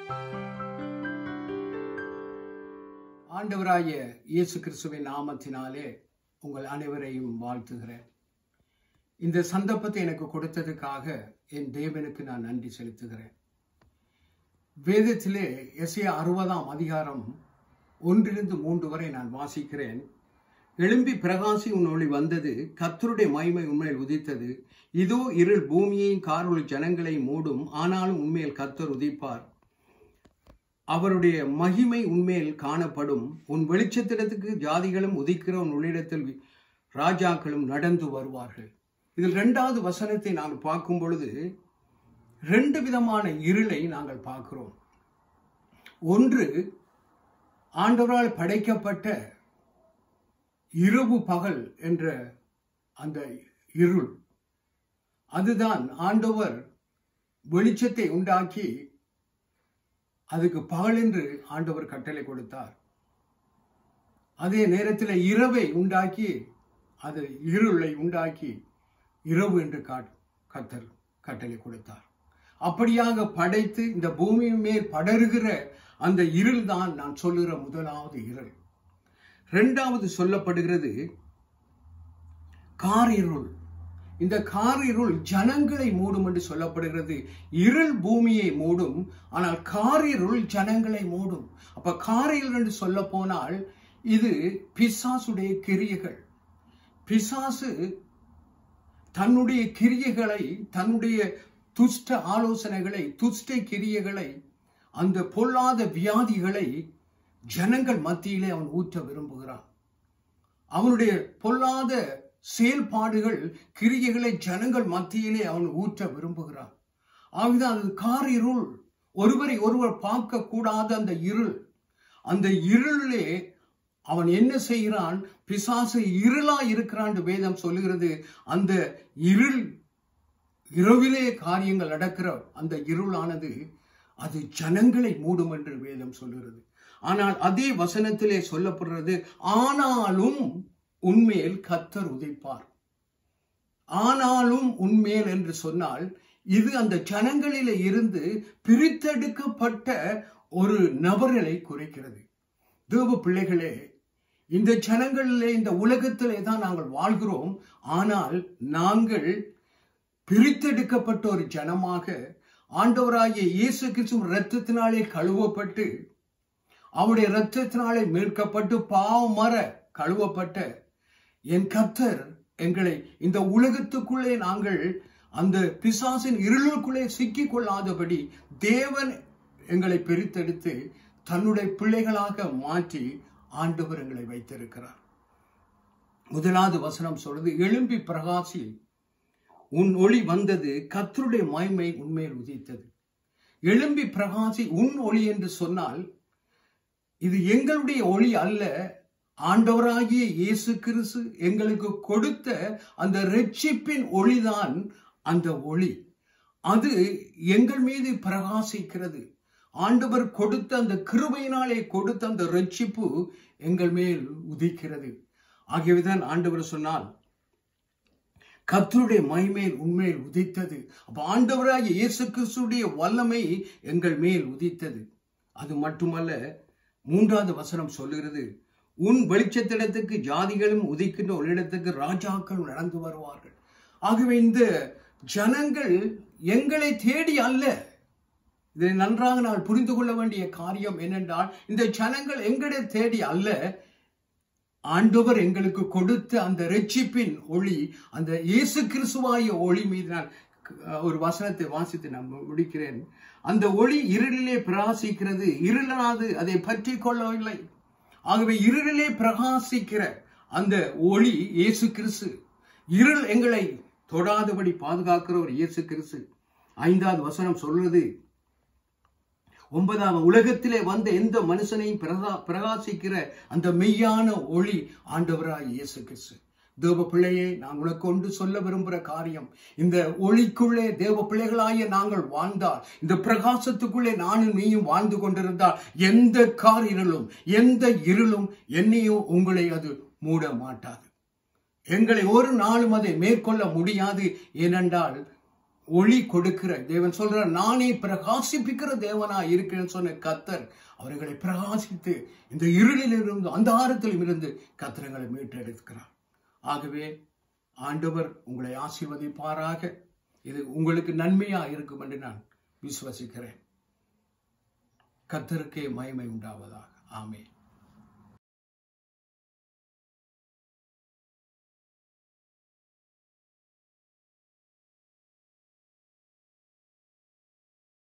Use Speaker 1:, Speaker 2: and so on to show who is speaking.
Speaker 1: ஆண்டவராகிய இயேசு கிறிஸ்துவின் நாமத்தினாலே உங்கள் அனைவரையும் வாழ்த்துகிறேன் இந்த சந்தர்ப்பத்தை எனக்கு கொடுத்ததுக்காக என் தேவனுக்கு நான் நன்றி செலுத்துகிறேன் வேதத்திலே எஸ்ஏ அறுபதாம் அதிகாரம் ஒன்றிலிருந்து மூன்று வரை நான் வாசிக்கிறேன் எழும்பி பிரகாசி உன் ஒளி வந்தது கர்த்தருடைய மகிமை உண்மையில் உதித்தது இதோ இருள் பூமியையும் காரொளி ஜனங்களை மூடும் ஆனாலும் உண்மையில் கர்த்தர் உதிப்பார் அவருடைய மகிமை உண்மையில் காணப்படும் உன் வெளிச்சத்திடத்துக்கு ஜாதிகளும் உதிக்கிற உன் உள்ளிடத்தில் ராஜாக்களும் நடந்து வருவார்கள் இதில் இரண்டாவது வசனத்தை நாங்கள் பார்க்கும் பொழுது ரெண்டு விதமான இருளை நாங்கள் பார்க்கிறோம் ஒன்று ஆண்டவரால் படைக்கப்பட்ட இரவு பகல் என்ற அந்த இருள் அதுதான் ஆண்டவர் வெளிச்சத்தை உண்டாக்கி அதுக்கு பகல் என்று ஆண்டவர் கட்டளை கொடுத்தார் அதே நேரத்தில் இரவை உண்டாக்கி அது இருளை உண்டாக்கி இரவு என்று கத்தர் கட்டளை கொடுத்தார் அப்படியாக படைத்து இந்த பூமியின் மேல் படருகிற அந்த இருள் தான் நான் சொல்லுகிற முதலாவது இருள் இரண்டாவது சொல்லப்படுகிறது காரிருள் இந்த காரிருள் ஜனங்களை மூடும் என்று சொல்லப்படுகிறது இருள் பூமியை மூடும் ஆனால் காரிருள் ஜனங்களை மூடும் அப்ப காரிருள் என்று சொல்ல போனால் இது பிசாசுடைய கிரியைகள் பிசாசு தன்னுடைய கிரியைகளை தன்னுடைய துஷ்ட ஆலோசனைகளை துஷ்ட கிரியைகளை அந்த பொல்லாத வியாதிகளை ஜனங்கள் மத்தியிலே அவன் ஊற்ற விரும்புகிறான் அவனுடைய பொல்லாத செயல்பாடுகள் கிரியைகளை ஜனங்கள் மத்தியிலே அவன் ஊற்ற விரும்புகிறான் ஆகிதான் அது கார் இருள் ஒருவரை ஒருவர் பார்க்க கூடாத அந்த இருள் அந்த இருளிலே அவன் என்ன செய்கிறான் பிசாசு இருளா இருக்கிறான் வேதம் சொல்லுகிறது அந்த இருள் இரவிலே காரியங்கள் நடக்கிற அந்த இருளானது அது ஜனங்களை மூடும் என்று வேதம் சொல்லுகிறது ஆனால் அதே வசனத்திலே சொல்லப்படுறது ஆனாலும் உண்மையில் கத்தர் உதைப்பார் ஆனாலும் உண்மையில் என்று சொன்னால் இது அந்த ஜனங்களில இருந்து பிரித்தெடுக்கப்பட்ட ஒரு நபர்களை குறைக்கிறது தேவ பிள்ளைகளே இந்த ஜனங்களிலே இந்த உலகத்திலே தான் நாங்கள் வாழ்கிறோம் ஆனால் நாங்கள் பிரித்தெடுக்கப்பட்ட ஒரு ஜனமாக ஆண்டவராகிய இயேசு கிறிஸ்துவ ரத்தத்தினாலே கழுவப்பட்டு அவருடைய ரத்தத்தினாலே மீட்கப்பட்டு பாவமர கழுவப்பட்ட என் கத்தர் எங்களை இந்த உலகத்துக்குள்ளே நாங்கள் அந்த பிசாசின் இருளுக்குள்ளே சிக்கிக் கொள்ளாதபடி தேவன் எங்களை பிரித்தெடுத்து தன்னுடைய பிள்ளைகளாக மாற்றி ஆண்டவர் எங்களை வைத்திருக்கிறார் முதலாவது வசனம் சொல்றது எழும்பி பிரகாசி உன் ஒளி வந்தது கத்தருடைய மய்மை உண்மையில் உதித்தது எழும்பி பிரகாசி உன் ஒளி என்று சொன்னால் இது எங்களுடைய ஒளி அல்ல ஆண்டவராகிய இயேசு கிறிஸ்து எங்களுக்கு கொடுத்த அந்த ரட்சிப்பின் ஒளிதான் அந்த ஒளி அது எங்கள் மீது பிரகாசிக்கிறது ஆண்டவர் கொடுத்த அந்த கிருபையினாலே கொடுத்த அந்த ரட்சிப்பு எங்கள் மேல் உதிக்கிறது ஆகியவைதான் ஆண்டவர் சொன்னால் கத்தருடைய மைமேல் உண்மையில் உதித்தது அப்ப ஆண்டவராகிய இயேசு கிறிஸ்துடைய வல்லமை எங்கள் மேல் உதித்தது அது மட்டுமல்ல மூன்றாவது வசனம் சொல்லுகிறது உன் வெளிச்சத்திடத்துக்கு ஜாதிகளும் உதிக்கின்ற ஒரு இடத்துக்கு ராஜாக்கள் நடந்து வருவார்கள் ஆகவே இந்த ஜனங்கள் எங்களை தேடி அல்ல இதை நன்றாக நான் புரிந்து கொள்ள வேண்டிய காரியம் என்னென்றால் இந்த ஜனங்கள் எங்களை தேடி அல்ல ஆண்டவர் எங்களுக்கு கொடுத்த அந்த ரட்சிப்பின் ஒளி அந்த இயேசு கிறிஸ்துவாய ஒளி மீது நான் ஒரு வசனத்தை வாசித்து நான் முடிக்கிறேன் அந்த ஒளி இருளிலே பிரகாசிக்கிறது இருளாது அதை பற்றி கொள்ளவில்லை ஆகவே இருளிலே பிரகாசிக்கிற அந்த ஒளி இயேசு கிறிஸ்து இருள் எங்களை தொடாதபடி பாதுகாக்கிற ஒரு இயேசு கிறிஸ்து ஐந்தாவது வசனம் சொல்றது ஒன்பதாம் உலகத்திலே வந்த எந்த மனுஷனையும் பிரகாசிக்கிற அந்த மெய்யான ஒளி ஆண்டவராய் இயேசு கிறிஸ்து தேவ பிள்ளையே நான் உனக்கு ஒன்று சொல்ல விரும்புகிற காரியம் இந்த ஒளிக்குள்ளே தேவ பிள்ளைகளாய நாங்கள் வாழ்ந்தால் இந்த பிரகாசத்துக்குள்ளே நானும் நீயும் வாழ்ந்து கொண்டிருந்தால் எந்த கார் இருளும் எந்த இருளும் என்னையும் உங்களை அது மூட மாட்டாது எங்களை ஒரு நாளும் அதை மேற்கொள்ள முடியாது ஏனென்றால் ஒளி கொடுக்கிற தேவன் சொல்றார் நானே பிரகாசிப்பிக்கிற தேவனா இருக்கிறேன்னு சொன்ன கத்தர் அவர்களை பிரகாசித்து இந்த இருளில் இருந்து அந்தாரத்திலும் இருந்து கத்திரங்களை மீட்டெடுக்கிறார் ஆகவே ஆண்டவர் உங்களை ஆசீர்வதிப்பாராக இது உங்களுக்கு நன்மையா இருக்கும் என்று நான் விசுவசிக்கிறேன் கத்தருக்கே மகிமை உண்டாவதாக ஆமென்